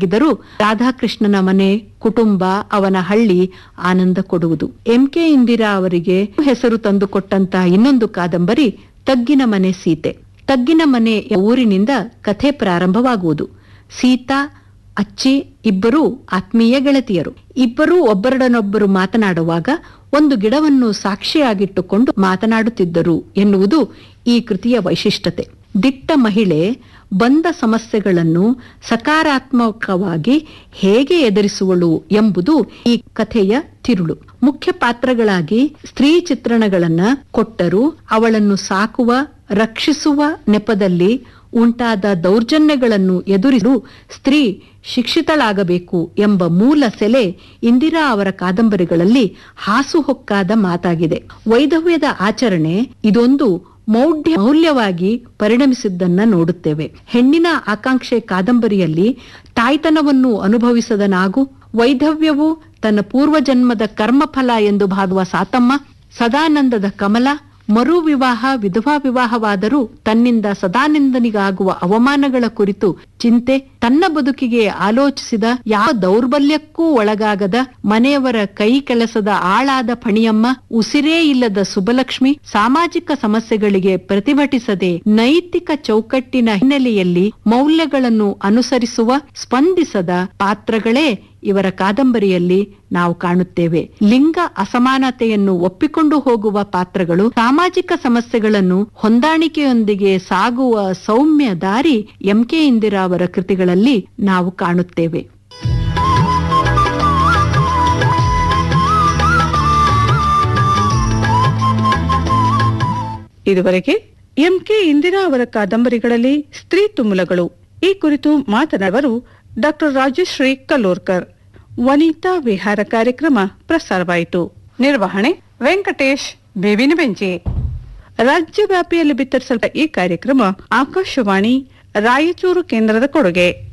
ಸಾಗಿದರೂ ರಾಧಾಕೃಷ್ಣನ ಮನೆ ಕುಟುಂಬ ಅವನ ಹಳ್ಳಿ ಆನಂದ ಕೊಡುವುದು ಎಂ ಕೆ ಇಂದಿರಾ ಅವರಿಗೆ ಹೆಸರು ತಂದುಕೊಟ್ಟಂತಹ ಇನ್ನೊಂದು ಕಾದಂಬರಿ ತಗ್ಗಿನ ಮನೆ ಸೀತೆ ತಗ್ಗಿನ ಮನೆ ಊರಿನಿಂದ ಕಥೆ ಪ್ರಾರಂಭವಾಗುವುದು ಸೀತಾ ಅಚ್ಚಿ ಇಬ್ಬರೂ ಆತ್ಮೀಯ ಗೆಳತಿಯರು ಇಬ್ಬರೂ ಒಬ್ಬರಡನೊಬ್ಬರು ಮಾತನಾಡುವಾಗ ಒಂದು ಗಿಡವನ್ನು ಸಾಕ್ಷಿಯಾಗಿಟ್ಟುಕೊಂಡು ಮಾತನಾಡುತ್ತಿದ್ದರು ಎನ್ನುವುದು ಈ ಕೃತಿಯ ವೈಶಿಷ್ಟ್ಯತೆ ದಿಟ್ಟ ಮಹಿಳೆ ಬಂದ ಸಮಸ್ಯೆಗಳನ್ನು ಸಕಾರಾತ್ಮಕವಾಗಿ ಹೇಗೆ ಎದುರಿಸುವಳು ಎಂಬುದು ಈ ಕಥೆಯ ತಿರುಳು ಮುಖ್ಯ ಪಾತ್ರಗಳಾಗಿ ಸ್ತ್ರೀ ಚಿತ್ರಣಗಳನ್ನ ಕೊಟ್ಟರು ಅವಳನ್ನು ಸಾಕುವ ರಕ್ಷಿಸುವ ನೆಪದಲ್ಲಿ ಉಂಟಾದ ದೌರ್ಜನ್ಯಗಳನ್ನು ಎದುರಿಸಲು ಸ್ತ್ರೀ ಶಿಕ್ಷಿತಳಾಗಬೇಕು ಎಂಬ ಮೂಲ ಸೆಲೆ ಇಂದಿರಾ ಅವರ ಕಾದಂಬರಿಗಳಲ್ಲಿ ಹಾಸುಹೊಕ್ಕಾದ ಮಾತಾಗಿದೆ ವೈಧವ್ಯದ ಆಚರಣೆ ಇದೊಂದು ಮೌಢ್ಯ ಮೌಲ್ಯವಾಗಿ ಪರಿಣಮಿಸಿದ್ದನ್ನ ನೋಡುತ್ತೇವೆ ಹೆಣ್ಣಿನ ಆಕಾಂಕ್ಷೆ ಕಾದಂಬರಿಯಲ್ಲಿ ತಾಯ್ತನವನ್ನು ಅನುಭವಿಸದ ನಾಗು ವೈಧವ್ಯವು ತನ್ನ ಪೂರ್ವಜನ್ಮದ ಕರ್ಮಫಲ ಎಂದು ಭಾದುವ ಸಾತಮ್ಮ ಸದಾನಂದದ ಕಮಲ ಮರು ವಿವಾಹ ವಿಧವಾ ವಿವಾಹವಾದರೂ ತನ್ನಿಂದ ಸದಾನಂದನಿಗಾಗುವ ಅವಮಾನಗಳ ಕುರಿತು ಚಿಂತೆ ತನ್ನ ಬದುಕಿಗೆ ಆಲೋಚಿಸಿದ ಯಾವ ದೌರ್ಬಲ್ಯಕ್ಕೂ ಒಳಗಾಗದ ಮನೆಯವರ ಕೈ ಕೆಲಸದ ಆಳಾದ ಫಣಿಯಮ್ಮ ಉಸಿರೇ ಇಲ್ಲದ ಸುಬಲಕ್ಷ್ಮಿ ಸಾಮಾಜಿಕ ಸಮಸ್ಯೆಗಳಿಗೆ ಪ್ರತಿಭಟಿಸದೆ ನೈತಿಕ ಚೌಕಟ್ಟಿನ ಹಿನ್ನೆಲೆಯಲ್ಲಿ ಮೌಲ್ಯಗಳನ್ನು ಅನುಸರಿಸುವ ಸ್ಪಂದಿಸದ ಪಾತ್ರಗಳೇ ಇವರ ಕಾದಂಬರಿಯಲ್ಲಿ ನಾವು ಕಾಣುತ್ತೇವೆ ಲಿಂಗ ಅಸಮಾನತೆಯನ್ನು ಒಪ್ಪಿಕೊಂಡು ಹೋಗುವ ಪಾತ್ರಗಳು ಸಾಮಾಜಿಕ ಸಮಸ್ಯೆಗಳನ್ನು ಹೊಂದಾಣಿಕೆಯೊಂದಿಗೆ ಸಾಗುವ ಸೌಮ್ಯ ದಾರಿ ಎಂ ಕೆ ಇಂದಿರಾ ಅವರ ಕೃತಿಗಳಲ್ಲಿ ನಾವು ಕಾಣುತ್ತೇವೆ ಇದುವರೆಗೆ ಎಂ ಕೆ ಇಂದಿರಾ ಅವರ ಕಾದಂಬರಿಗಳಲ್ಲಿ ಸ್ತ್ರೀ ತುಮುಲಗಳು ಈ ಕುರಿತು ಮಾತನಾಡುವರು ಡಾಕ್ಟರ್ ರಾಜಶ್ರೀ ಕಲ್ಲೋರ್ಕರ್ ವನಿತಾ ವಿಹಾರ ಕಾರ್ಯಕ್ರಮ ಪ್ರಸಾರವಾಯಿತು ನಿರ್ವಹಣೆ ವೆಂಕಟೇಶ್ ಬೇವಿನ ಬೆಂಚಿ ರಾಜ್ಯವ್ಯಾಪಿಯಲ್ಲಿ ಬಿತ್ತರಿಸಲ್ಪಟ್ಟ ಈ ಕಾರ್ಯಕ್ರಮ ಆಕಾಶವಾಣಿ ರಾಯಚೂರು ಕೇಂದ್ರದ ಕೊಡುಗೆ